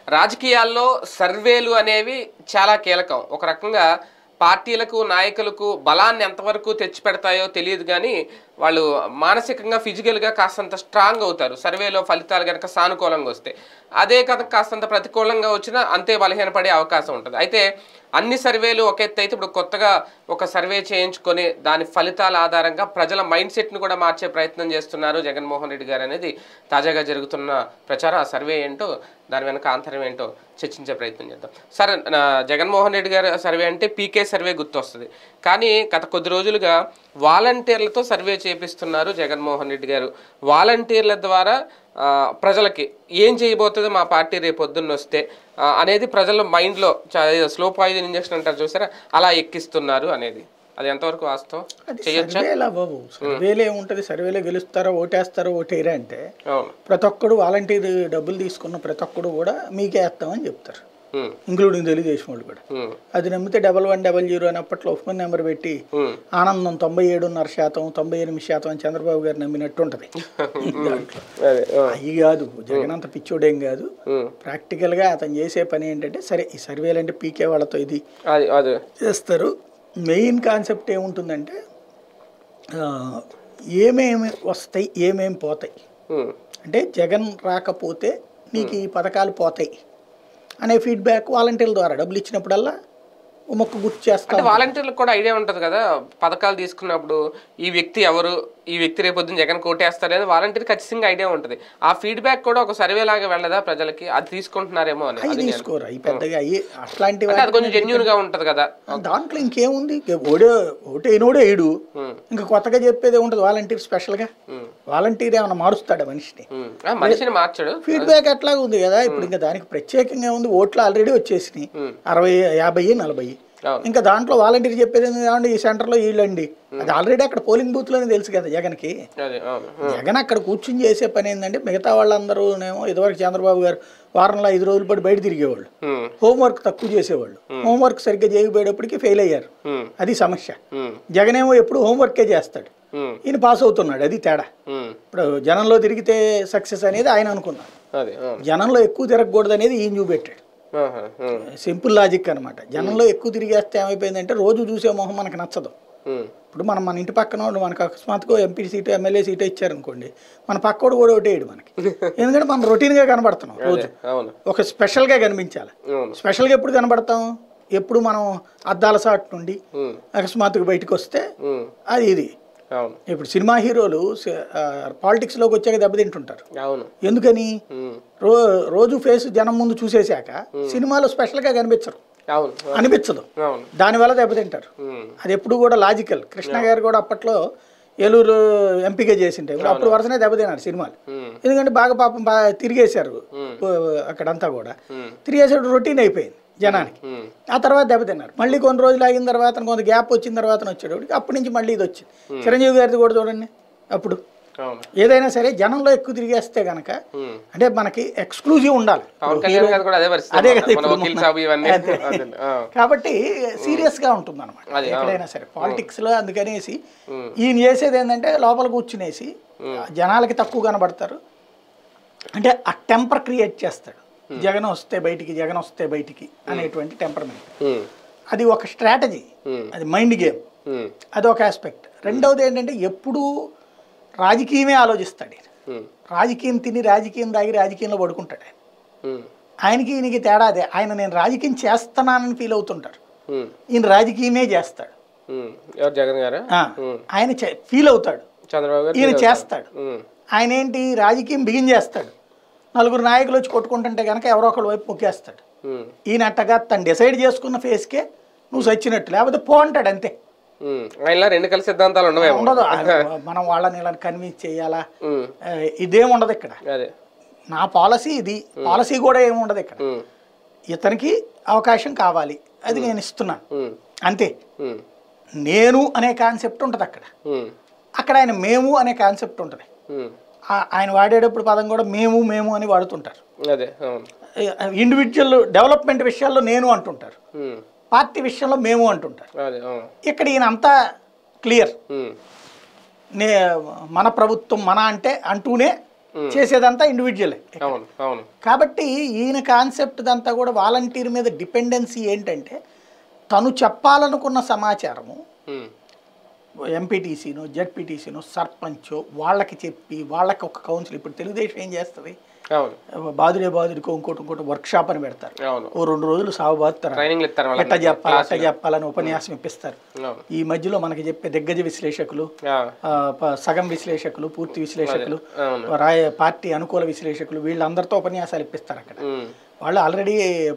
రాజకీయాల్లో సర్వేలు అనేవి చాలా కీలకం ఒక రకంగా పార్టీలకు నాయకులకు బలాన్ని ఎంతవరకు తెచ్చిపెడతాయో తెలియదు కానీ వాళ్ళు మానసికంగా ఫిజికల్గా కాస్తంత స్ట్రాంగ్ అవుతారు సర్వేలో ఫలితాలు కనుక సానుకూలంగా వస్తే అదే కనుక కాస్తంత ప్రతికూలంగా వచ్చినా అంతే బలహీనపడే అవకాశం ఉంటుంది అయితే అన్ని సర్వేలు ఒక ఎత్తు అయితే ఇప్పుడు కొత్తగా ఒక సర్వే చేయించుకొని దాని ఫలితాల ఆధారంగా ప్రజల మైండ్ సెట్ను కూడా మార్చే ప్రయత్నం చేస్తున్నారు జగన్మోహన్ రెడ్డి గారు అనేది తాజాగా జరుగుతున్న ప్రచారం ఆ సర్వే ఏంటో దాని వెనక ఆంతరం ఏంటో చర్చించే ప్రయత్నం చేద్దాం సరే నా జగన్మోహన్ రెడ్డి గారి సర్వే అంటే పీకే సర్వే గుర్తొస్తుంది కానీ గత కొద్ది రోజులుగా వాలంటీర్లతో సర్వే చేపిస్తున్నారు జగన్మోహన్ రెడ్డి గారు వాలంటీర్ల ద్వారా ఆ, ప్రజలకి ఏం చేయబోతుందో మా పార్టీ రేపు పొద్దున్న వస్తే ఆ, అనేది ప్రజల మైండ్లో స్లో పాయిజన్ ఇంజక్షన్ అంటారు చూసారా అలా ఎక్కిస్తున్నారు అనేది అది ఎంతవరకు వాస్తవం అది చేయొచ్చా సర్వేలా బాబు సర్వేలో ఏముంటుంది సర్వేలో గెలుస్తారో ఓటేస్తారో ఓటేయరా అంటే అవును ప్రతి ఒక్కడు వాలంటీర్ డబ్బులు తీసుకున్న ప్రతి ఒక్కడు కూడా మీకే వేస్తామని చెప్తారు ఉమ్, ఇంక్లూడింగ్ తెలుగుదేశం వాళ్ళు కూడా ఉమ్, అది నమ్మితే డబల్ వన్ డబల్ జీరో అని అప్పట్లో ఫోన్ నెంబర్ పెట్టి ఉమ్. ఆనందం తొంభై ఏడున్నర శాతం తొంభై ఎనిమిది శాతం అని చంద్రబాబు గారు నమ్మినట్టు ఉంటుంది దాంట్లో అదే ఆ, అవి కాదు జగన్ అంత పిచ్చోడేం కాదు ఉమ్, ప్రాక్టికల్గా అతను చేసే పని ఏంటంటే సరే ఈ సర్వేలు అంటే పీకే వాళ్ళతో ఇది అది అది చేస్తారు మెయిన్ కాన్సెప్ట్ ఏముంటుందంటే ఆ, ఏమేమి వస్తాయి ఏమేమి పోతాయి ఉమ్, అంటే జగన్ రాకపోతే నీకు ఈ పథకాలు పోతాయి అనే ఫీడ్బ్యాక్ వాలంటీర్ల ద్వారా డబ్బులు ఇచ్చినప్పుడల్లా ఓ మొక్క గుర్తు చేస్తాం అంటే వాలంటీర్లకు కూడా ఐడియా ఉంటుంది కదా పథకాలు తీసుకున్నప్పుడు ఈ వ్యక్తి ఎవరు ఈ వ్యక్తి రేపొద్దున జగన్ కోటేస్తాడు అనేది వాలంటీర్ ఖచ్చితంగా ఐడియా ఉంటుంది ఆ ఫీడ్బ్యాక్ కూడా ఒక సర్వే లాగా వెళ్ళదా ప్రజలకి అది తీసుకుంటున్నారేమో అని అవి అది నేను- తీసుకోరు అవి పెద్దగా అయ్యి అట్లాంటి అంటే అది కొంచెం జెన్యున్ గా ఉంటది కదా దాంట్లో ఇంకేముంది ఇంక ఓడే ఓటే అయినోడే ఏడు ఉమ్, ఇంకా కొత్తగా చెప్పేది ఉంటుంది వాలంటీర్ స్పెషల్గా ఉమ్, వాలంటీర్ ఏమైనా మారుస్తాడా మనిషిని ఉమ్. ఆ, మనిషిని మార్చాడు ఫీడ్బ్యాక్ అట్లా ఉంది కదా ఇప్పుడు ఇంకా దానికి ప్రత్యేకంగా ఉంది ఓట్లు ఆల్రెడీ వచ్చేసినాయి ఉమ్. అరవై యాభై నలభై అవును ఇంకా దాంట్లో వాలంటీర్ చెప్పేది ఏంది ఏమండి ఈ సెంటర్లో వీళ్ళండి అది ఆల్రెడీ అక్కడ పోలింగ్ బూత్లోనే తెలుసు కదా జగన్కి అదే అవును ఉమ్, జగన్ అక్కడ కూర్చుని చేసే పని ఏంటంటే మిగతా వాళ్ళందరూనేమో ఇదివరకు చంద్రబాబు గారు వారంలో ఐదు రోజులు పాటు బయట తిరిగేవాళ్ళు ఉమ్, హోంవర్క్ తక్కువ చేసేవాళ్ళు హోంవర్క్ సరిగ్గా చేయకపోయేటప్పటికి ఫెయిల్ అయ్యారు ఉమ్, అది సమస్య ఉమ్, జగన్ ఏమో ఎప్పుడు హోంవర్కే చేస్తాడు ఉమ్, ఈయన పాస్ అవుతున్నాడు అది తేడా ఉమ్. ఇప్పుడు జనంలో తిరిగితే సక్సెస్ అనేది ఆయన అనుకున్నారు అదే అవును జనంలో ఎక్కువ తిరగకూడదు అనేది ఈయన చూపెట్టాడు ఆహా, ఉమ్, సింపుల్ లాజిక్ అనమాట జనంలో ఎక్కువ తిరిగేస్తే ఏమైపోయిందంటే రోజు చూసే మొహం మనకు నచ్చదు ఉమ్, ఇప్పుడు మనం మన ఇంటి పక్కన వాడు మనకు అకస్మాత్తుగా ఎంపీ సీటు ఎమ్మెల్యే సీటు ఇచ్చారనుకోండి మన పక్కోడు కూడా ఒకటేయడు మనకి ఎందుకంటే మనం రొటీన్గా కనబడుతున్నాం రోజు అదే అవును ఒక స్పెషల్గా కనిపించాలి అవును స్పెషల్గా ఎప్పుడు కనబడతాం ఎప్పుడు మనం అద్దాల సాట్ నుండి ఉమ్, అకస్మాత్తుగా బయటకు వస్తే ఉమ్, అది ఇది అవును ఇప్పుడు సినిమా హీరోలు పాలిటిక్స్లోకి వచ్చాక దెబ్బతింటుంటారు అవును ఎందుకని ఉమ్, రో రోజు ఫేస్ జనం ముందు చూసేశాక సినిమాలో స్పెషల్గా కనిపించరు అవును అనిపించదు అవును దానివల్ల దెబ్బతింటారు ఉమ్, అది ఎప్పుడు కూడా లాజికల్ కృష్ణ గారు కూడా అప్పట్లో ఏలూరు ఎంపీగా చేసింటే అప్పుడు వరుసనే దెబ్బతిన్నారు సినిమాలు ఉమ్, ఎందుకంటే బాగా పాపం బాగా తిరిగేశారు అక్కడంతా కూడా ఉమ్, తిరిగేసాడు రొటీన్ అయిపోయింది జనానికి ఉమ్, ఆ తర్వాత దెబ్బతిన్నారు మళ్ళీ కొన్ని రోజులు ఆగిన తర్వాత కొంత గ్యాప్ వచ్చిన తర్వాత వచ్చాడు అప్పటి నుంచి మళ్ళీ ఇది వచ్చింది చిరంజీవి గారిది కూడా చూడండి అప్పుడు అవును ఏదైనా సరే జనంలో ఎక్కువ తిరిగేస్తే గనక ఉమ్. అంటే మనకి ఎక్స్క్లూజివ్ ఉండాలి పవన్ కళ్యాణ్ గారు కూడా అదే పరిస్థితి అదే అన్నమాట. కదా మన ఇప్పుడు వకీల్ మొన్న. సాబు ఇవన్నీ అదే. అదే, ఆ, కాబట్టి సీరియస్ గా ఉంటుంది అనమాట అది, ఎక్కడైనా సరే పాలిటిక్స్ లో అందుకనేసి ఉమ్. ఈయన చేసేది ఏంటంటే లోపల కూర్చునేసి జనాలకి తక్కువ కనబడతారు అంటే ఆ టెంపర్ క్రియేట్ చేస్తాడు జగన్ వస్తే బయటికి జగన్ వస్తే బయటికి అనేటువంటి టెంపర్మెంట్ ఉమ్, అది ఒక స్ట్రాటజీ ఉమ్, అది మైండ్ గేమ్ ఉమ్, అది ఒక ఆస్పెక్ట్ రెండవది ఏంటంటే ఎప్పుడూ రాజకీయమే ఆలోచిస్తాడు ఈయన. ఉమ్, రాజకీయం తిని రాజకీయం తాగి రాజకీయంలో పడుకుంటాడు ఆయన ఉమ్, ఆయనకి ఈయనకి తేడా అదే ఆయన నేను రాజకీయం చేస్తున్నానని ఫీల్ అవుతుంటారు ఉమ్, ఈయన రాజకీయమే చేస్తాడు ఉమ్. ఎవరు జగన్ గారా ఆ, ఉమ్. ఆయన ఫీల్ అవుతాడు చంద్రబాబు గారు ఈయన చేస్తాడు ఉమ్, ఆయన ఏంటి రాజకీయం బిగిన్ చేస్తాడు నలుగురు నాయకులు వచ్చి కొట్టుకుంటుంటే కనుక ఎవరో ఒకళ్ళ వైపు మొక్కేస్తాడు ఉమ్, ఈయన అట్టగా తను డిసైడ్ చేసుకున్న ఫేస్కే నువ్వు సచ్చినట్టు లేకపోతే పో అంటాడు అంతే ఉమ్. ఆయనలా రెండు కలిసి సిద్ధాంతాలు ఉండవేమో ఉండదు ఆయన మనం వాళ్ళని ఇలా కన్విన్స్ చేయాలా ఉమ్, ఆ, ఇదేం ఉండదు ఇక్కడ అదే నా పాలసీ ఇది పాలసీ కూడా ఏమి ఉండదు ఇక్కడ ఉమ్, ఇతనికి అవకాశం కావాలి అది నేను ఇస్తున్నాను ఉమ్, అంతే ఉమ్, నేను అనే కాన్సెప్ట్ ఉంటుంది అక్కడ ఉమ్, అక్కడ ఆయన మేము అనే కాన్సెప్ట్ ఉంటుంది ఉమ్. ఆ- ఆయన వాడేటప్పుడు పదం కూడా మేము మేము అని వాడుతుంటారు అదే అవును ఇండివిజువల్ డెవలప్మెంట్ విషయాల్లో నేను అంటుంటారు ఉమ్, పార్టీ విషయంలో మేము అంటుంటారు అదే అవును ఇక్కడ ఈయన అంతా క్లియర్ ఉమ్, నే మన ప్రభుత్వం మన అంటే అంటూనే చేసేదంతా ఇండివిజువలే అవును అవును కాబట్టి ఈయన కాన్సెప్ట్ దంతా కూడా వాలంటీర్ మీద డిపెండెన్సీ ఏంటంటే తను చెప్పాలనుకున్న సమాచారము ఉమ్, ఎంపీటీసీను జెడ్పీటీసీను సర్పంచ్ వాళ్ళకి చెప్పి వాళ్ళకి ఒక కౌన్సిల్ ఇప్పుడు తెలుగుదేశం ఏం చేస్తుంది అవును బాదుడే బాదుడికి ఇంకోటి ఇంకోటి వర్క్ షాప్ అని పెడతారు అవును ఓ రెండు రోజులు సాగు బాదుతారు ట్రైనింగ్లు ఇస్తారు ఎట్ట వాళ్ళకి చెప్పాలి ఎట్ట చెప్పాలని ఉపన్యాసం ఇప్పిస్తారు అవును ఈ మధ్యలో మనకి చెప్పే దిగ్గజ విశ్లేషకులు ఆ, ఆ, ప- సగం విశ్లేషకులు పూర్తి విశ్లేషకులు అవును రాయ పార్టీ అనుకూల విశ్లేషకులు వీళ్ళందరితో ఉపన్యాసాలు ఇప్పిస్తారు అక్కడ ఉమ్, వాళ్ళు ఆల్రెడీ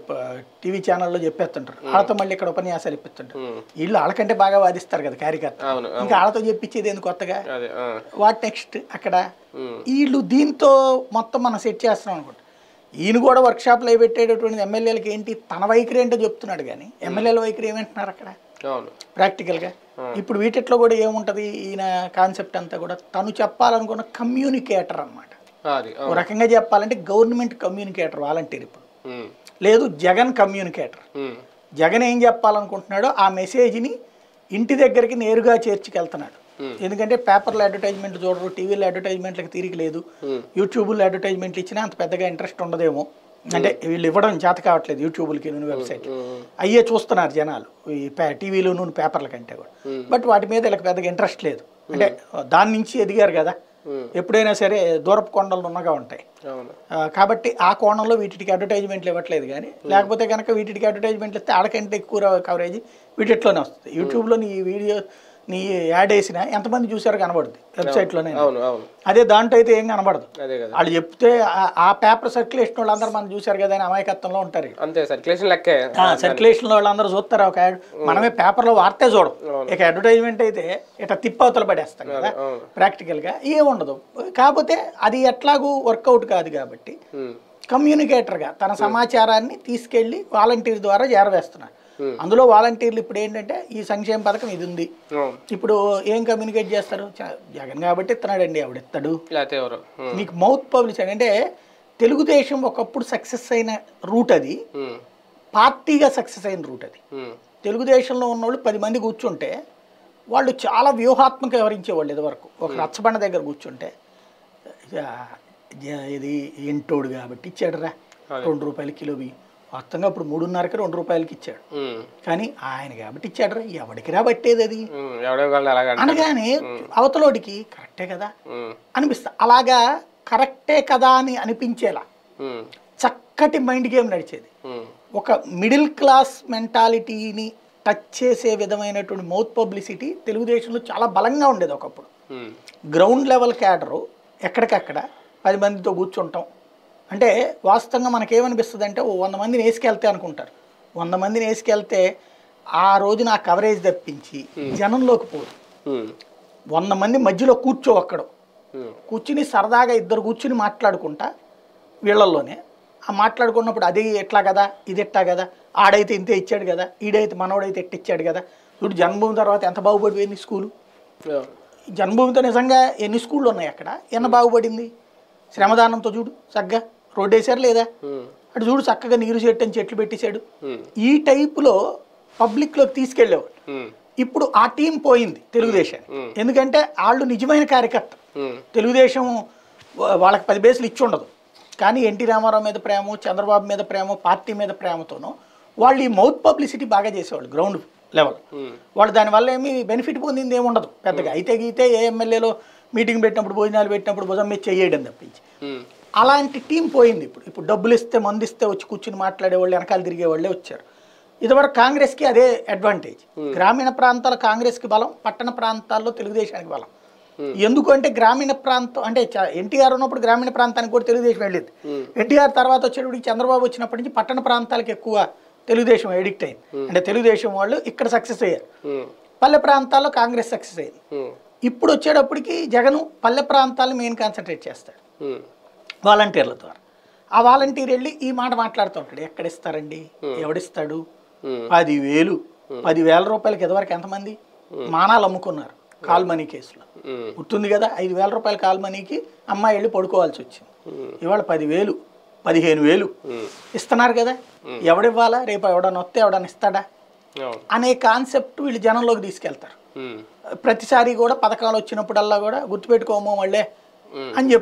టీవీ ఛానల్లో చెప్పేస్తుంటారు వాళ్ళతో మళ్ళీ ఇక్కడ ఉపన్యాసాలు ఇప్పిస్తుంటారు ఉమ్, వీళ్ళు వాళ్ళకంటే బాగా వాదిస్తారు కదా కార్యకర్త అవును అవును ఇంకా వాళ్ళతో చెప్పించేది ఎందుకు కొత్తగా అదే ఆ, వాట్ నెక్స్ట్ అక్కడ ఉమ్, వీళ్ళు దీంతో మొత్తం మనం సెట్ చేస్తున్నాం అనుకుంటా ఈయన కూడా వర్క్షాప్లో పెట్టేటటువంటి ఎమ్మెల్యేలకి ఏంటి తన వైఖరి ఏంటో చెప్తున్నాడు కానీ ఎమ్మెల్యేల వైఖరి ఏమంటున్నారు అక్కడ అవును ప్రాక్టికల్గా ఇప్పుడు వీటిట్లో కూడా ఏముంటుంది ఈయన కాన్సెప్ట్ అంతా కూడా తను చెప్పాలనుకున్న కమ్యూనికేటర్ అన్నమాట ఆ, అది ఓ రకంగా చెప్పాలంటే గవర్నమెంట్ కమ్యూనికేటర్ వాలంటీర్ ఇప్పుడు ఉమ్, లేదు జగన్ కమ్యూనికేటర్ ఉమ్, జగన్ ఏం చెప్పాలనుకుంటున్నాడో ఆ మెసేజ్ని ఇంటి దగ్గరికి నేరుగా చేర్చుకెళ్తున్నాడు Hmm. ఎందుకంటే పేపర్లో అడ్వర్టైజ్మెంట్లు చూడరు టీవీలో అడ్వర్టైజ్మెంట్లకు తీరిక లేదు Hmm. యూట్యూబ్లో అడ్వర్టైజ్మెంట్లు ఇచ్చినా అంత పెద్దగా ఇంట్రెస్ట్ ఉండదేమో అంటే వీళ్ళు ఇవ్వడం చేత కావట్లేదు యూట్యూబ్లకి వెబ్సైట్ ఉమ్, అయ్యే చూస్తున్నారు జనాలు ఈ పే- టీవీలో నూనె పేపర్ల కంటే కూడా Hmm. బట్ వాటి మీద వీళ్ళకి పెద్దగా ఇంట్రెస్ట్ లేదు అంటే దాని నుంచి ఎదిగారు కదా Hmm. ఎప్పుడైనా సరే దూరపు కొండలు ఉన్నగా ఉంటాయి అవును ఆ, కాబట్టి ఆ కోణంలో వీటికి అడ్వర్టైజ్మెంట్లు ఇవ్వట్లేదు కానీ లేకపోతే కనుక వీటికి అడ్వర్టైజ్మెంట్లు ఇస్తే ఆడకంటే ఎక్కువ కవరేజ్ వీటిట్లోనే వస్తుంది యూట్యూబ్లో నీ వీడియో నీ యాడ్ వేసినా ఎంతమంది చూసారో కనబడుతుంది వెబ్సైట్లోనే అవును అవును అదే దాంట్లో అయితే ఏం కనబడదు అదే కదా వాళ్ళు చెప్తే ఆ- ఆ పేపర్ సర్క్యులేషన్ వాళ్ళందరూ మనం చూసారు కదా అని అమాయకత్వంలో ఉంటారు వీళ్ళు. అంతే సర్క్యులేషన్ లెక్కే ఆ సర్క్యులేషన్ వాళ్ళందరూ చూస్తారు ఒక యాడ్ మనమే పేపర్లో వార్తే చూడం ఇక అడ్వర్టైజ్మెంట్ అయితే ఇట్లా తిప్పవతలు పడేస్తాం కదా అవును ప్రాక్టికల్గా ఏముండదు కాకపోతే అది ఎట్లాగూ వర్కౌట్ కాదు కాబట్టి ఉమ్, కమ్యూనికేటర్గా తన సమాచారాన్ని తీసుకెళ్ళి వాలంటీర్ ద్వారా చేరవేస్తున్నారు Hmm. అందులో వాలంటీర్లు ఇప్పుడు ఏంటంటే ఈ సంక్షేమ పథకం ఇది ఉంది అవును ఇప్పుడు ఏం కమ్యూనికేట్ చేస్తారు చ- జగన్ కాబట్టి ఇస్తున్నాడండి ఆవిడ ఇస్తాడు లేకపోతే ఎవరు ఉమ్, మీకు మౌత్ పబ్లిసిటీ అంటే తెలుగుదేశం ఒకప్పుడు సక్సెస్ అయిన రూట్ అది ఉమ్, పార్టీగా సక్సెస్ అయిన రూట్ అది ఉమ్, తెలుగుదేశంలో ఉన్నోళ్ళు పది మంది కూర్చుంటే వాళ్ళు చాలా వ్యూహాత్మక వివరించేవాళ్ళు ఇదివరకు ఒక రచ్చబండ దగ్గర కూర్చుంటే "ఆ, జ- ఇది ఇంటోడు కాబట్టి ఇచ్చాడురా రెండు రూపాయలు కిలో బియ్యం మొత్తంగా ఇప్పుడు మూడున్నరకి రెండు రూపాయలకి ఇచ్చాడు ఉమ్, కానీ ఆయన కాబట్టి ఇచ్చాడురా ఎవడికి రా పట్టేది అది ఉమ్, ఎవడెవరు అలాగ అంటారు అనగానే అవతలోడికి కరెక్టే కదా ఉమ్, అనిపిస్తా అలాగా కరెక్టే కదా అని అనిపించేలా ఉమ్, చక్కటి మైండ్ గేమ్ నడిచేది ఉమ్, ఒక మిడిల్ క్లాస్ మెంటాలిటీని టచ్ చేసే విధమైనటువంటి మౌత్ పబ్లిసిటీ తెలుగుదేశంలో చాలా బలంగా ఉండేది ఒకప్పుడు ఉమ్, గ్రౌండ్ లెవెల్ క్యాడరు ఎక్కడికక్కడ పది మందితో కూర్చుంటాం అంటే వాస్తవంగా మనకేమనిపిస్తుంది అంటే ఓ వంద మందిని వేసుకెళ్తే అనుకుంటారు వంద మందిని వేసుకెళ్తే ఆ రోజు నా కవరేజ్ తప్పించి జనంలోకి పోదు ఉమ్, వంద మంది మధ్యలో కూర్చో అక్కడ ఉమ్, కూర్చుని సరదాగా ఇద్దరు కూర్చుని మాట్లాడుకుంటా వీళ్ళల్లోనే ఆ మాట్లాడుకున్నప్పుడు అది ఎట్లా కదా ఇది ఎట్లా కదా ఆడైతే ఇంతే ఇచ్చాడు కదా ఈడైతే మనోడైతే ఎట్ట ఇచ్చాడు కదా ఇప్పుడు జన్మభూమి తర్వాత ఎంత బాగుపడిపోయింది స్కూలు అవును. ఈ జన్మభూమితో నిజంగా ఎన్ని స్కూళ్ళు ఉన్నాయి అక్కడ ఎన్న బాగుపడింది శ్రమదానంతో చూడు చక్కగా రోడ్డు వేశారు లేదా ఉమ్, అటు చూడు చక్కగా నీరు చెట్టు అని చెట్లు పెట్టేశాడు ఉమ్, ఈ టైపులో పబ్లిక్లోకి తీసుకెళ్ళేవాడు ఉమ్, ఇప్పుడు ఆ టీం పోయింది తెలుగుదేశానికి ఎందుకంటే వాళ్ళు నిజమైన కార్యకర్త ఉమ్, తెలుగుదేశం వా- వాళ్ళకి పది బేసులు ఇచ్చి ఉండదు కానీ ఎన్టీ రామారావు మీద ప్రేమ చంద్రబాబు మీద ప్రేమ పార్టీ మీద ప్రేమతోనూ వాళ్ళు ఈ మౌత్ పబ్లిసిటీ బాగా చేసేవాళ్ళు గ్రౌండ్ లెవెల్ ఉమ్, వాళ్ళు దానివల్ల ఏమి బెనిఫిట్ పొందింది ఏమి ఉండదు పెద్దగా అయితే గీతే ఏ ఎమ్మెల్యేలో మీటింగ్ పెట్టినప్పుడు భోజనాలు పెట్టినప్పుడు భుజం మీద చేయడం తప్పించి ఉమ్, అలాంటి టీం పోయింది ఇప్పుడు ఇప్పుడు డబ్బులు ఇస్తే మందు ఇస్తే వచ్చి కూర్చుని మాట్లాడేవాళ్ళు వెనకాల తిరిగే వాళ్ళే వచ్చారు ఇదివరకు కాంగ్రెస్కి అదే అడ్వాంటేజ్ గ్రామీణ ప్రాంతాల కాంగ్రెస్కి బలం పట్టణ ప్రాంతాల్లో తెలుగుదేశానికి బలం ఎందుకు అంటే గ్రామీణ ప్రాంతం అంటే చ- ఎన్టీఆర్ ఉన్నప్పుడు గ్రామీణ ప్రాంతానికి కూడా తెలుగుదేశం వెళ్ళింది ఎన్టీఆర్ తర్వాత వచ్చేటప్పటికి చంద్రబాబు వచ్చినప్పటి నుంచి పట్టణ ప్రాంతాలకు ఎక్కువ తెలుగుదేశం ఎడిక్ట్ అయింది అంటే తెలుగుదేశం వాళ్ళు ఇక్కడ సక్సెస్ అయ్యారు ఉమ్, పల్లె ప్రాంతాల్లో కాంగ్రెస్ సక్సెస్ అయింది ఉమ్, ఇప్పుడు వచ్చేటప్పటికి జగన్ పల్లె ప్రాంతాలను మెయిన్ కాన్సన్ట్రేట్ చేస్తాడు ఉమ్, వాలంటీర్ల ద్వారా ఆ వాలంటీర్ వెళ్ళి ఈ మాట మాట్లాడుతూ ఉంటాడు ఎక్కడ ఇస్తారండి ఎవడిస్తాడు ఉమ్, పదివేలు పదివేల రూపాయలకి ఇదివరకు ఎంతమంది మానాలు అమ్ముకున్నారు కాల్ మనీ కేసులో ఉమ్, గుర్తుంది కదా ఐదు వేల రూపాయల కాల్ మనీకి అమ్మాయి వెళ్ళి పడుకోవాల్సి వచ్చింది ఇవాళ పదివేలు పదిహేను వేలు ఉమ్, ఇస్తున్నారు కదా ఎవడివ్వాలా రేపు ఎవడన్నా వస్తే ఎవడన్నా ఇస్తాడా అవును అనే కాన్సెప్ట్ వీళ్ళు జనంలోకి తీసుకెళ్తారు ఉమ్, ప్రతిసారి కూడా పథకాలు వచ్చినప్పుడల్లా కూడా గుర్తుపెట్టుకోమో వాళ్ళే ఉమ్. అని చెప్తారు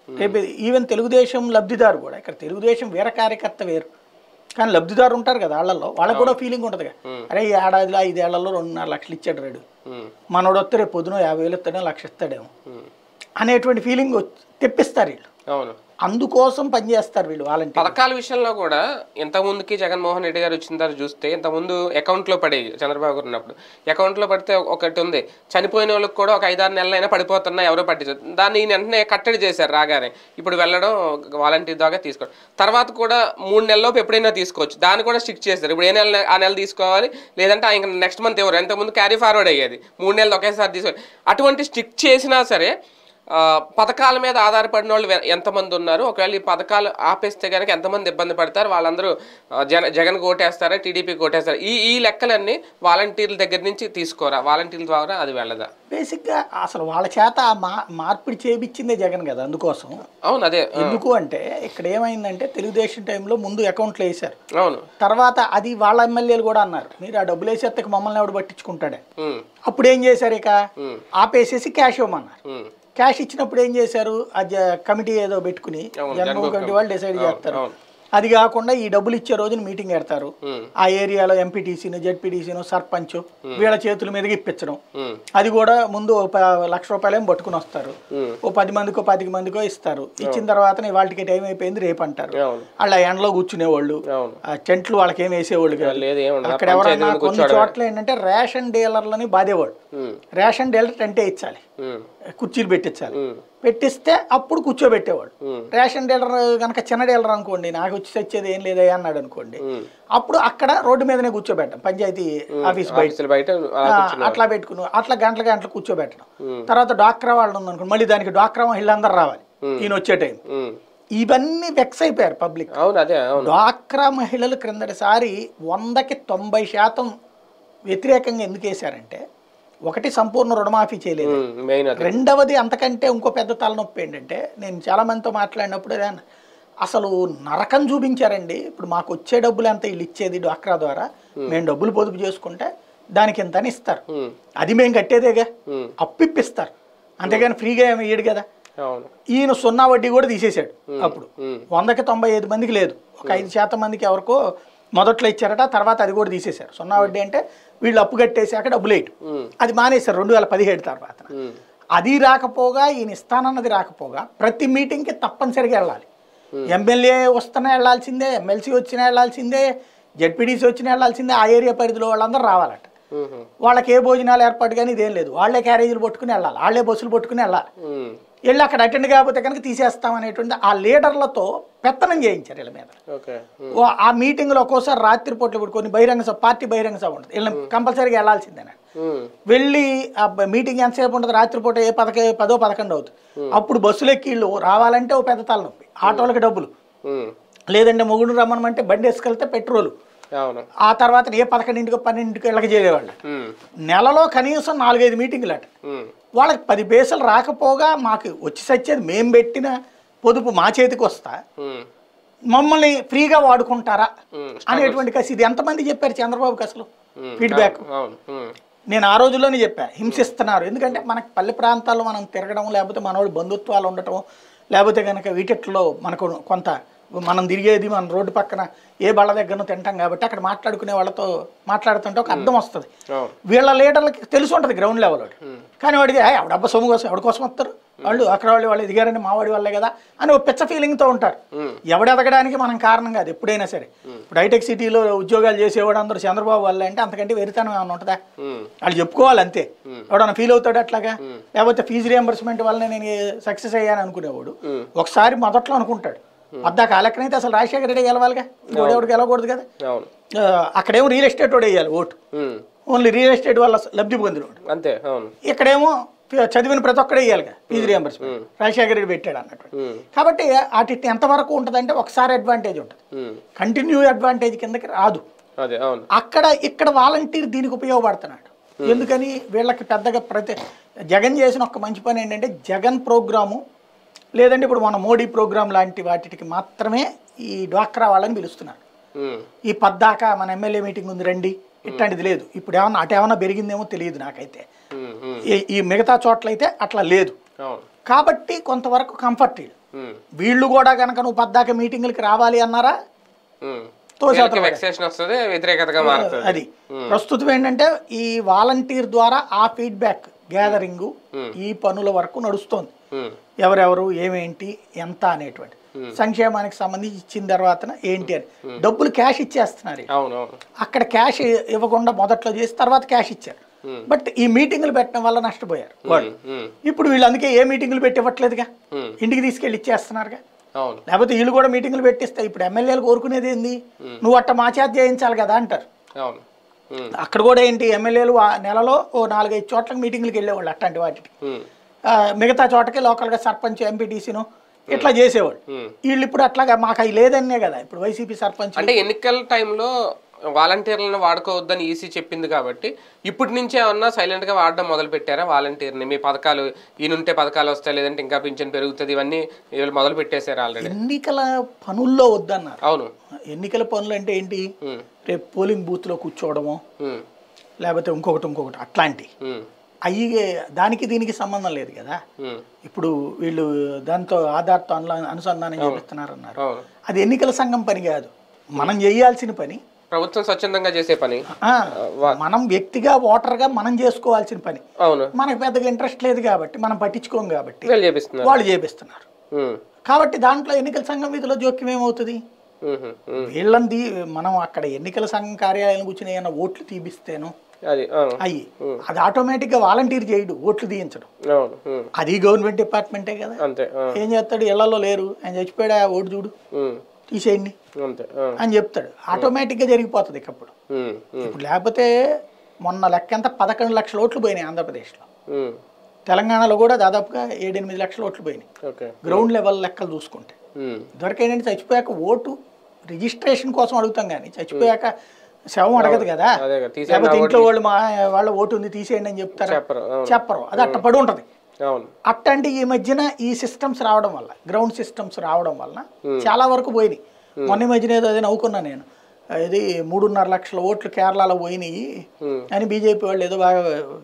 రేపు ఈవెన్ తెలుగుదేశం లబ్ధిదారు కూడా ఇక్కడ తెలుగుదేశం వేరే కార్యకర్త వేరు కానీ లబ్ధిదారు ఉంటారు కదా వాళ్ళల్లో వాళ్ళకి కూడా ఫీలింగ్ ఉంటుంది అరే ఈ ఏడాదిలో ఐదేళ్లలో రెండున్నర లక్షలు ఇచ్చాడు రాడు ఉమ్, మనోడు వస్తే రేపు పొద్దున యాభై వేలు ఇస్తాడేమో లక్ష ఇస్తాడేమో ఉమ్. అనేటువంటి ఫీలింగ్ తెప్పిస్తారు వీళ్ళు అవును అందుకోసం పనిచేస్తారు వీళ్ళు వాలంటీర్ పథకాల విషయంలో కూడా ఇంత ముందుకి జగన్మోహన్ రెడ్డి గారు వచ్చిన తర్వాత చూస్తే ఇంత ముందు అకౌంట్లో పడేవి చంద్రబాబు గారు ఉన్నప్పుడు అకౌంట్లో పడితే ఒకటి ఉంది చనిపోయిన వాళ్ళకి కూడా ఒక ఐదారు నెలలైనా పడిపోతున్నా ఎవరో పట్టించారు దాన్ని ఈయన వెంటనే కట్టడి చేశారు రాగానే ఇప్పుడు వెళ్ళడం వాలంటీర్ దాకా తీసుకోవడం తర్వాత కూడా మూడు నెలల్లోపు ఎప్పుడైనా తీసుకోవచ్చు దాన్ని కూడా స్టిక్ చేశారు ఇప్పుడు ఏ నెల ఆ నెల తీసుకోవాలి లేదంటే ఇంకా నెక్స్ట్ మంత్ ఎవరు ఇంతకుముందు క్యారీ ఫార్వర్డ్ అయ్యేది మూడు నెలలు ఒకేసారి తీసుకోవాలి అటువంటి స్టిక్ చేసినా సరే ఆ, పథకాల మీద ఆధారపడిన వాళ్ళు వె- ఎంతమంది ఉన్నారు ఒకవేళ ఈ పథకాలు ఆపేస్తే కనుక ఎంతమంది ఇబ్బంది పడతారు వాళ్ళందరూ ఆ, జన జగన్ కోటేస్తారా టీడీపీ కోటేస్తారా ఈ ఈ లెక్కలన్నీ వాలంటీర్ల దగ్గర నుంచి తీసుకోరా వాలంటీర్ల ద్వారా అది వెళ్ళదా బేసిక్గా అసలు వాళ్ళ చేత ఆ మా మార్పిడి చేపించిందే జగన్ కదా అందుకోసం అవును అదే ఆ, ఎందుకు అంటే ఇక్కడ ఏమైందంటే తెలుగుదేశం టైంలో ముందు అకౌంట్లు వేశారు అవును తర్వాత అది వాళ్ళ ఎమ్మెల్యేలు కూడా అన్నారు మీరు ఆ డబ్బులు వేసేస్తే మమ్మల్ని ఎవడు పట్టించుకుంటాడే ఉమ్, అప్పుడు ఏం చేశారు ఇక ఉమ్, ఆపేసేసి క్యాష్ ఇవ్వమన్నారు ఉమ్, క్యాష్ ఇచ్చినప్పుడు ఏం చేశారు ఆ జ- కమిటీ ఏదో పెట్టుకుని అవును, జన్మభూమి జన్మభూమి కమిటీ వాళ్ళు డిసైడ్ అవును, చేస్తారు అవును. అది కాకుండా ఈ డబ్బులు ఇచ్చే రోజున మీటింగ్ పెడతారు ఉమ్, ఆ ఏరియాలో ఎంపీటీసీను జెడ్పీటీసీను సర్పంచ్ వీళ్ళ చేతుల మీదకి ఇప్పించడం ఉమ్, అది కూడా ముందు ఓ ప- లక్ష రూపాయలు ఏం పట్టుకుని వస్తారు ఉమ్, ఓ పది మందికో పదికి మందికో ఇస్తారు ఇచ్చిన తర్వాత వాళ్ళకి టైం అయిపోయింది రేపు అంటారు అవును వాళ్ళ ఎండలో కూర్చునేవాళ్ళు అవును ఆ టెంట్లు వాళ్ళకి ఏం వేసేవాళ్ళు కాదు లేదు ఏముండదు అక్కడ ఎవరన్నా కొన్ని చోట్ల ఏంటంటే రేషన్ డీలర్లని బాధేవాడు ఉమ్, రేషన్ డీలర్ టెంటే ఇచ్చాలి ఉమ్, కుర్చీలు పెట్టించాలి ఉమ్, పెట్టిస్తే అప్పుడు కూర్చోబెట్టేవాడు ఉమ్, రేషన్ డీలర్ కనుక చిన్న డీలర్ అనుకోండి నాకు వచ్చి తెచ్చేది ఏం లేదా అన్నాడు అనుకోండి ఉమ్. అప్పుడు అక్కడ రోడ్డు మీదనే కూర్చోబెట్టం పంచాయతీ ఆఫీస్ బయట ఆఫీసుల బయట అలా ఆ, కూర్చున్నారు. అట్లా పెట్టుకుని అట్లా గంటల గంటలు కూర్చోబెట్టడం ఉమ్. తర్వాత డాక్రా వాళ్ళు ఉందనుకోండి మళ్ళీ దానికి డాక్రా మహిళలందరూ రావాలి ఈయన వచ్చే టైం ఉమ్, ఇవన్నీ వెక్స్ అయిపోయారు పబ్లిక్ అవును అదే అవును డ్వాక్రా మహిళలు క్రిందటిసారి వందకి తొంభై శాతం వ్యతిరేకంగా ఎందుకు వేశారంటే ఒకటి సంపూర్ణ రుణమాఫీ చేయలేదు ఉమ్, మెయిన్ అదే రెండవది అంతకంటే ఇంకో పెద్ద తలనొప్పి ఏంటంటే నేను చాలా మందితో మాట్లాడినప్పుడు అదే అన్న. అసలు నరకం చూపించారండి ఇప్పుడు మాకు వచ్చే డబ్బులు ఎంత వీళ్ళు ఇచ్చేది డ్వాక్రా ద్వారా మేము డబ్బులు పొదుపు చేసుకుంటే దానికి ఎంత అని ఇస్తారు ఉమ్, అది మేము కట్టేదేగా ఉమ్, అప్పిప్పిస్తారు అంతేగాని ఫ్రీగా ఏమి ఇయ్యడు కదా అవును ఈయన సున్నా వడ్డీ కూడా తీసేశాడు అప్పుడు ఉమ్, వందకి తొంభై ఐదు మందికి లేదు ఒక ఐదు శాతం మందికి ఎవరికో మొదట్లో ఇచ్చారట తర్వాత అది కూడా తీసేశారు సున్నా వడ్డీ అంటే వీళ్ళు అప్పు కట్టేశాక డబ్బులు వేయటం ఉమ్, అది మానేశారు రెండు వేల పదిహేడు తర్వాత ఉమ్, అది రాకపోగా ఈయన ఇస్తానన్నది రాకపోగా ప్రతి మీటింగ్కి తప్పనిసరిగా వెళ్ళాలి ఎమ్మెల్యే వస్తున్నా వెళ్ళాల్సిందే ఎమ్మెల్సీ వచ్చినా వెళ్ళాల్సిందే జెడ్పీడీసీ వచ్చినా వెళ్ళాల్సిందే ఆ ఏరియా పరిధిలో వాళ్ళందరూ రావాలట ఉమ్, వాళ్ళకి ఏ భోజనాలు ఏర్పాటు కానీ ఇదేం లేదు వాళ్ళే క్యారేజీలు పట్టుకుని వెళ్ళాలి వాళ్ళే బస్సులు పట్టుకుని వెళ్ళాలి ఉమ్, వెళ్ళి అక్కడ అటెండ్ కాకపోతే కనుక తీసేస్తాం అనేటువంటి ఆ లీడర్లతో పెత్తనం చేయించారు వీళ్ళ మీద ఓకే ఉమ్, ఓ ఆ మీటింగ్లో ఒక్కోసారి రాత్రిపూట్లు ఇప్పుడు కొన్ని బహిరంగ సభ పార్టీ బహిరంగ సభ ఉంటుంది వీళ్ళని కంపల్సరీగా వెళ్ళాల్సిందేనండి ఉమ్, వెళ్ళి ఆ బ- మీటింగ్ ఎంతసేపు ఉంటుంది రాత్రిపూట ఏ పదక పదో పదకొండు అవుతుంది అప్పుడు బస్సులు ఎక్కి వీళ్ళు రావాలంటే ఓ పెద్ద తలనొప్పి ఆటోలకి డబ్బులు ఉమ్, లేదంటే మొగుడు రమ్మనమంటే బండి వేసుకెళ్తే పెట్రోలు అవును ఆ తర్వాత ఏ పదకొండింటికో పన్నెండింటికో ఇళ్ళకి చేరేవాళ్ళు ఉమ్, నెలలో కనీసం నాలుగైదు మీటింగులు అట ఉమ్, వాళ్ళకి పది పైసలు రాకపోగా మాకు వచ్చి సచ్చేది మేము పెట్టిన పొదుపు మా చేతికి వస్తా ఉమ్, మమ్మల్ని ఫ్రీగా వాడుకుంటారా ఉమ్, అనేటువంటి కసి ఇది ఎంతమంది చెప్పారు చంద్రబాబుకి అసలు ఉమ్, ఫీడ్బ్యాక్ అవును ఉమ్, నేను ఆ రోజుల్లోనే చెప్పా హింసిస్తున్నారు ఎందుకంటే మనకి పల్లె ప్రాంతాల్లో మనం తిరగడం లేకపోతే మనోడి బంధుత్వాలు ఉండటం లేకపోతే కనుక వీటిట్లో మనకు కొంత మనం తిరిగేది మన రోడ్డు పక్కన ఏ బళ్ళ దగ్గరనో తింటాం కాబట్టి అక్కడ మాట్లాడుకునే వాళ్ళతో మాట్లాడుతుంటే ఒక అర్థం వస్తుంది అవును వీళ్ళ లీడర్లకి తెలిసి ఉంటుంది గ్రౌండ్ లెవెల్ వాడు కానీ వాడికి "ఏయ్, ఆవిడ అబ్బా సొమ్ము కోసం ఎవడి కోసం వస్తారు వాళ్ళు అక్కడ వాళ్ళు వాళ్ళు ఎదిగారని మావాడి వాళ్ళే కదా అని ఒక పిచ్చ ఫీలింగ్తో ఉంటారు ఉమ్, ఎవడు ఎదగడానికి మనం కారణం కాదు ఎప్పుడైనా సరే ఇప్పుడు హైటెక్ సిటీలో ఉద్యోగాలు చేసేవాడు అందరూ చంద్రబాబు వల్లే అంటే అంతకంటే వెరితనం ఏమైనా ఉంటుందా ఉమ్, వాళ్ళు చెప్పుకోవాలి అంతే ఎవడన్నా ఫీల్ అవుతాడు అట్లాగా లేకపోతే ఫీజు రియంబర్స్మెంట్ వల్ల నేను సక్సెస్ అయ్యాను అనుకునేవాడు ఒకసారి మొదట్లో అనుకుంటాడు పద్దాక ఆ లెక్కనైతే అసలు రాజశేఖర రెడ్డి గెలవాలి ఇంకోటి ఎవడు గెలవకూడదు కదా అవుడు ఆ, అక్కడేమో రియల్ ఎస్టేట్ వాడు వేయాలి ఓటు ఉమ్, ఓన్లీ రియల్ ఎస్టేట్ వల్ల లబ్ధి పొందినోడు అంతే అవును ఇక్కడేమో చదివిన ప్రతి ఒక్కడే వేయాలిగా ఫీజు రియంబర్స్మెంట్ రాజశేఖర రెడ్డి పెట్టాడు అన్నట్టు ఉమ్, కాబట్టి అటు ఎంతవరకు ఉంటుందంటే ఒకసారి అడ్వాంటేజ్ ఉంటుంది ఉమ్, కంటిన్యూ అడ్వాంటేజ్ కిందకి రాదు అదే అవును అక్కడ ఇక్కడ వాలంటీర్ దీనికి ఉపయోగపడుతున్నాడు ఎందుకని వీళ్ళకి పెద్దగా ప్రతి జగన్ చేసిన ఒక మంచి పని ఏంటంటే జగన్ ప్రోగ్రాము లేదంటే ఇప్పుడు మన మోడీ ప్రోగ్రామ్ లాంటి వాటికి మాత్రమే ఈ డ్వాక్రా వాళ్ళని పిలుస్తున్నారు ఉమ్, ఈ పద్దాక మన ఎమ్మెల్యే మీటింగ్ ఉంది రండి ఇట్లాంటిది లేదు ఇప్పుడు ఏమన్నా అటు ఏమన్నా పెరిగిందేమో తెలియదు నాకైతే ఉమ్, ఉమ్, ఈ- ఈ మిగతా చోట్ల అయితే అట్లా లేదు అవును కాబట్టి కొంతవరకు కంఫర్ట్ వీళ్ళు ఉమ్, వీళ్ళు కూడా కనుక నువ్వు పద్దాక మీటింగులకి రావాలి అన్నారా ఉమ్. తోసేత వీళ్ళకి వెక్సేషన్ వస్తుంది వ్యతిరేకతగా మారుతుంది అది ప్రస్తుతం ఏంటంటే ఈ వాలంటీర్ ద్వారా ఆ ఫీడ్బ్యాక్ గ్యాదరింగ్ ఈ పనుల వరకు నడుస్తోంది ఉమ్, ఎవరెవరు ఏమేంటి ఎంత అనేటువంటి సంక్షేమానికి సంబంధించి ఇచ్చిన తర్వాత ఏంటి అని డబ్బులు క్యాష్ ఇచ్చేస్తున్నారు ఇక. అవును అవును అక్కడ క్యాష్ ఇవ్వకుండా మొదట్లో చేసి తర్వాత క్యాష్ ఇచ్చారు బట్ ఈ మీటింగులు పెట్టడం వల్ల నష్టపోయారు వాళ్ళు ఉమ్, ఇప్పుడు వీళ్ళు అందుకే ఏ మీటింగులు పెట్టి ఇవ్వట్లేదుగా ఉమ్, ఇంటికి తీసుకెళ్ళి ఇచ్చేస్తున్నారుగా అవును లేకపోతే వీళ్ళు కూడా మీటింగులు పెట్టిస్తాయి ఇప్పుడు ఎమ్మెల్యేలు కోరుకునేది ఏంది నువ్వు అట్ట మా చేత చేయించాలి కదా అంటారు అవును ఉమ్, అక్కడ కూడా ఏంటి ఎమ్మెల్యేలు ఆ నెలలో ఓ నాలుగైదు చోట్లకి మీటింగ్లకు వెళ్ళేవాళ్ళు అట్లాంటి వాటికి ఉమ్, ఆ, మిగతా చోటకి లోకల్గా సర్పంచ్ ఎంపీటీసీను ఇట్లా చేసేవాళ్ళు ఉమ్. వీళ్ళు ఇప్పుడు అట్లాగా మాకు అవి లేదనే కదా ఇప్పుడు వైసీపీ సర్పంచ్ అంటే ఎన్నికల టైంలో వాలంటీర్లను వాడుకోవద్దని ఈసీ చెప్పింది కాబట్టి ఇప్పటి నుంచే ఏమన్నా సైలెంట్ గా వాడడం మొదలు పెట్టారా వాలంటీర్ని మీ పథకాలు ఈయనుంటే పథకాలు వస్తాయి లేదంటే ఇంకా పింఛన్ పెరుగుతుంది ఇవన్నీ వీళ్ళు మొదలు పెట్టేశారు ఆల్రెడీ ఎన్నికల పనుల్లో వద్దన్నారు అవును ఎన్నికల పనులు అంటే ఏంటి ఉమ్, రేపు పోలింగ్ బూత్లో కూర్చోవడము ఉమ్, లేకపోతే ఇంకొకటి ఇంకొకటి అట్లాంటి ఉమ్, అయ్యి దానికి దీనికి సంబంధం లేదు కదా ఉమ్, ఇప్పుడు వీళ్ళు దాంతో ఆధార్తో అను అనుసంధానం చేపిస్తున్నారన్నారు అవును అది ఎన్నికల సంఘం పని కాదు మనం చేయాల్సిన పని ప్రభుత్వం స్వచ్ఛందంగా చేసే పని ఆ, మనం వ్యక్తిగా ఓటర్గా మనం చేసుకోవాల్సిన పని అవును మనకు పెద్దగా ఇంట్రెస్ట్ లేదు కాబట్టి మనం పట్టించుకోం కాబట్టి వీళ్ళు చేపిస్తున్నారు వాళ్ళు చేపిస్తున్నారు ఉమ్, కాబట్టి దాంట్లో ఎన్నికల సంఘం విధిలో జోక్యం ఏమవుతుంది ఉమ్, ఉమ్, వీళ్ళని తీ మనం అక్కడ ఎన్నికల సంఘం కార్యాలయం కూర్చుని ఏమైనా ఓట్లు తీపిస్తేను అది అవును అయ్యి అది ఆటోమేటిక్గా వాలంటీర్ చేయడు ఓట్లు తీయించడం అవును ఉమ్, అది గవర్నమెంట్ డిపార్ట్మెంటే కదా అంతే ఆ, ఏం చేస్తాడు ఇళ్లలో లేరు ఆయన చచ్చిపోయాడు ఆ ఓటు చూడు ఉమ్, తీసేయండి అంతే ఆ, అని చెప్తాడు ఆటోమేటిక్గా జరిగిపోతుంది ఇక అప్పుడు ఉమ్, ఉమ్, ఇప్పుడు లేకపోతే మొన్న లెక్కంతా పదకొండు లక్షల ఓట్లు పోయినాయి ఆంధ్రప్రదేశ్లో ఉమ్, తెలంగాణలో కూడా దాదాపుగా ఏడెనిమిది లక్షల ఓట్లు పోయినాయి ఓకే గ్రౌండ్ లెవెల్ లెక్కలు చూసుకుంటే ఉమ్, ఇదివరకు ఏంటంటే చచ్చిపోయాక ఓటు రిజిస్ట్రేషన్ కోసం అడుగుతాం కానీ చచ్చిపోయాక శవం అడగదు కదా అదే కదా తీసే లేకపోతే ఇంట్లో వాళ్ళు మా వాళ్ళ ఓటు ఉంది తీసేయండి అని చెప్తారా చెప్పరు అవును చెప్పరు అది అట్ట పడి ఉంటుంది అవును అట్టంటే ఈ మధ్యన ఈ సిస్టమ్స్ రావడం వల్ల గ్రౌండ్ సిస్టమ్స్ రావడం వల్ల చాలా వరకు పోయినాయి మొన్న ఈ మధ్యన ఏదో అదే నవ్వుకున్నా నేను ఇది మూడున్నర లక్షల ఓట్లు కేరళలో పోయినాయి ఉమ్, అని బీజేపీ వాళ్ళు ఏదో బాగా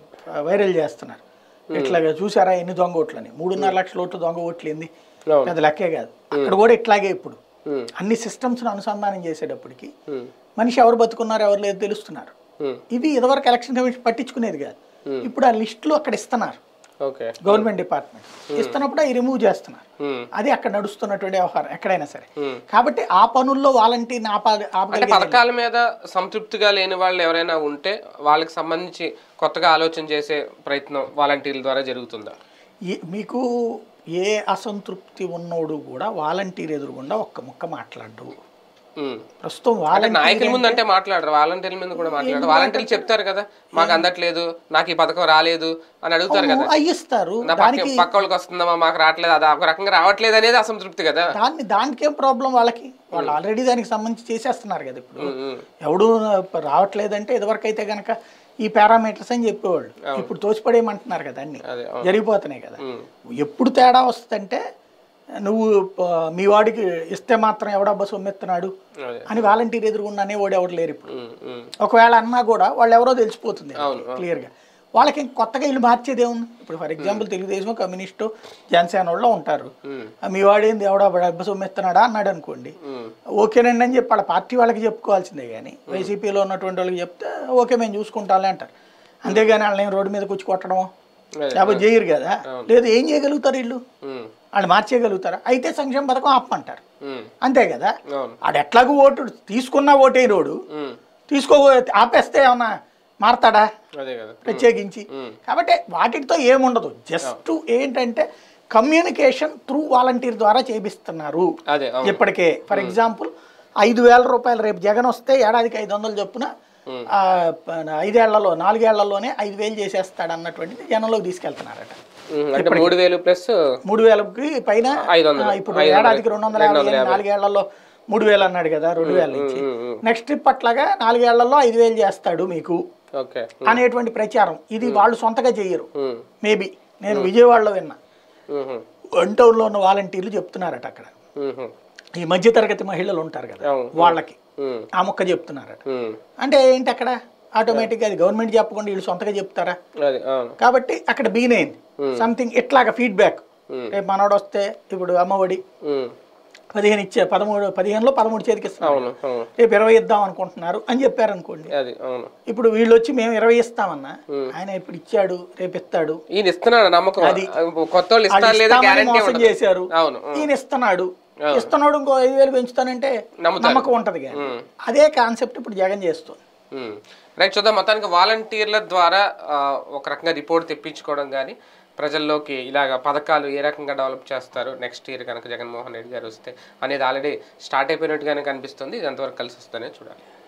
వైరల్ చేస్తున్నారు ఇట్లాగా చూసారా ఎన్ని దొంగ ఓట్లని మూడున్నర లక్షల ఓట్లు దొంగ ఓట్లు ఏంది అవును పెద్ద లెక్కే కాదు అక్కడ కూడా ఇట్లాగే ఇప్పుడు ఉమ్, అన్ని సిస్టమ్స్ను అనుసంధానం చేసేటప్పటికి ఉమ్, మనిషి ఎవరు బతుకున్నారు ఎవరు లేదు తెలుస్తున్నారు ఉమ్, ఇది ఇదివరకు ఎలక్షన్ కమిషన్ పట్టించుకునేది కాదు ఇప్పుడు ఆ లిస్టులు అక్కడ ఇస్తున్నారు ఓకే గవర్నమెంట్ డిపార్ట్మెంట్ ఇస్తున్నప్పుడు అవి రిమూవ్ చేస్తున్నారు ఉమ్, అది అక్కడ నడుస్తున్నటువంటి వ్యవహారం ఎక్కడైనా సరే ఉమ్. కాబట్టి ఆ పనుల్లో వాలంటీర్ని ఆపా అంటే ఆపగలిగే పథకాల మీద సంతృప్తిగా లేని వాళ్ళు ఎవరైనా ఉంటే వాళ్ళకి సంబంధించి కొత్తగా ఆలోచన చేసే ప్రయత్నం వాలంటీర్ల ద్వారా జరుగుతుందా ఈ- మీకు ఏ అసంతృప్తి ఉన్నోడు కూడా వాలంటీర్ ఎదురుగుండా ఒక్క ముక్క మాట్లాడు ఉమ్. ప్రస్తుతం అంటే వాలంటీర్ నాయకుల ముందు అంటే మాట్లాడరు వాలంటీర్ల మీద కూడా మాట్లాడరు వాలంటీర్లు చెప్తారు కదా మాకు అందట్లేదు నాకు ఈ పథకం రాలేదు అని అడుగుతారు కదా అయ్యిస్తారు నా పక్క పక్క వాళ్ళకి వస్తుందమ్మా మాకు రావట్లేదు అది ఒక రకంగా రావట్లేదు అనేది అసంతృప్తి కదా దాన్ని దానికేం ప్రాబ్లం వాళ్ళకి వాళ్ళు ఆల్రెడీ దానికి సంబంధించి చేసేస్తున్నారు కదా ఇప్పుడు ఉమ్, ఉమ్, ఎవడు రావట్లేదంటే ఇదివరకు అయితే గనక ఈ పారామీటర్స్ అని చెప్పేవాళ్ళు ఇప్పుడు తోచిపడేయమంటున్నారు కదా అన్ని అదే జరిగిపోతున్నాయి కదా ఉమ్, ఎప్పుడు తేడా వస్తుందంటే నువ్వు ప- మీ వాడికి ఇస్తే మాత్రం ఎవడబ్బా సొమ్మెత్తున్నాడు అదే అని వాలంటీర్ ఎదురుగుండా అనేవాడు ఎవడు లేరు ఇప్పుడు ఉమ్, ఉమ్, ఒకవేళ అన్నా కూడా వాళ్ళు ఎవరో తెలిసిపోతుంది అవును, క్లియర్గా వాళ్ళకి ఇంక కొత్తగా ఇల్లు మార్చేది ఏముంది ఇప్పుడు for example Telugu Desam communist Janasena వాళ్ళు ఉంటారు ఉమ్, ఆ, మీ వాడేంది ఎవడో డబ్బు సొమ్మెత్తున్నాడా అన్నాడు అనుకోండి ఉమ్, ఓకేనండి అని చెప్పి వాళ్ళ పార్టీ వాళ్ళకి చెప్పుకోవాల్సిందే కానీ వైసీపీలో ఉన్నటువంటి వాళ్ళకి చెప్తే ఓకే మేము చూసుకుంటాంలే అంటారు అంతేగాని వాళ్ళని ఏం రోడ్డు మీద కూర్చు కొట్టడమో అదే లేకపోతే చేయరు కదా లేదు ఏం చేయగలుగుతారు వీళ్ళు ఉమ్, వాళ్ళు మార్చేయగలుగుతారా అయితే సంక్షేమ పథకం ఆపమంటారు ఉమ్, అంతే కదా అవును ఆడు ఎట్లాగూ ఓటు తీసుకున్న ఓటేనోడు ఉమ్, తీసుకో ఆపేస్తే ఏమన్నా మారతాడా అదే కదా ప్రత్యేకించి ఉమ్. కాబట్టి వాటితో ఏముండదు జస్ట్ ఏంటంటే కమ్యూనికేషన్ త్రూ వాలంటీర్ ద్వారా చేపిస్తున్నారు అదే అవును ఇప్పటికే ఫర్ ఎగ్జాంపుల్ ఐదు వేల రూపాయలు రేపు జగన్ వస్తే ఏడాదికి ఐదు వందలు చొప్పున ఆ, ప- ఐదేళ్లలో నాలుగేళ్లలోనే ఐదు వేలు చేసేస్తాడు అన్నటువంటిది జనంలోకి తీసుకెళ్తున్నారట ఉమ్, అంటే మూడు వేలు ప్లస్ మూడు వేలకి పైన ఐదు వందలు. ఆ, ఇప్పుడు ఏడాదికి రెండు వందల యాభై నాలుగేళ్లలో మూడు వేలు అన్నాడు కదా రెండు వేల నుంచి ఉమ్, ఉమ్, నెక్స్ట్ ట్రిప్ అట్లాగా నాలుగేళ్లలో ఐదు వేలు చేస్తాడు మీకు ఓకే అనేటువంటి ప్రచారం ఇది వాళ్ళు సొంతగా చెయ్యరు ఉమ్, మేబీ నేను విజయవాడలో విన్నా ఉమ్, వన్ టౌన్లో ఉన్న వాలంటీర్లు చెప్తున్నారట అక్కడ ఉమ్, ఈ మధ్యతరగతి మహిళలు ఉంటారు కదా అవును. వాళ్ళకి ఉమ్, ఆ మొక్క చెప్తున్నారట ఉమ్, అంటే ఏంటి అక్కడ ఆటోమేటిక్గా అది గవర్నమెంట్ చెప్పకుండా వీళ్ళు సొంతగా చెప్తారా అది అవును కాబట్టి అక్కడ బీన్ అయింది సంథింగ్ ఇట్లాగా ఫీడ్బ్యాక్ రేపు మనోడు వస్తే ఇప్పుడు అమ్మఒడి ఉమ్, పదిహేను ఇచ్చే పదమూడు పదిహేనులో పదమూడు చేతికి ఇస్తున్నారు అవును అవును రేపు ఇరవై ఇద్దాం అనుకుంటున్నారు అని చెప్పారు అనుకోండి అది అవును ఇప్పుడు వీళ్ళు వచ్చి మేము ఇరవై ఇస్తామన్నా ఆయన ఇప్పుడు ఇచ్చాడు రేపు ఇస్తాడు ఈయన ఇస్తున్నాడు నమ్మకం కొత్త వాళ్ళు వాళ్ళు ఇస్తారు లేదా ఇస్తామని గ్యారంటీ మోసం చేశారు అవును ఈయన ఇస్తున్నాడు ఇస్తున్నాడు ఇంకో ఐదు వేలు పెంచుతానంటే నమ్ముతారు. నమ్మకం ఉంటది కానీ ఉమ్. అదే కాన్సెప్ట్ ఇప్పుడు జగన్ చేస్తుంది ఉమ్. రైట్ చూద్దాం మొత్తానికి వాలంటీర్ల ద్వారా ఆ, ఒక రకంగా రిపోర్ట్ తెప్పించుకోవడం కానీ ప్రజల్లోకి ఇలాగ పథకాలు ఏ రకంగా డెవలప్ చేస్తారు నెక్స్ట్ ఇయర్ కనుక జగన్మోహన్ రెడ్డి గారు వస్తే అనేది ఆల్రెడీ స్టార్ట్ అయిపోయినట్టుగానే కనిపిస్తుంది ఇది ఎంతవరకు కలిసి వస్తుందనే చూడాలి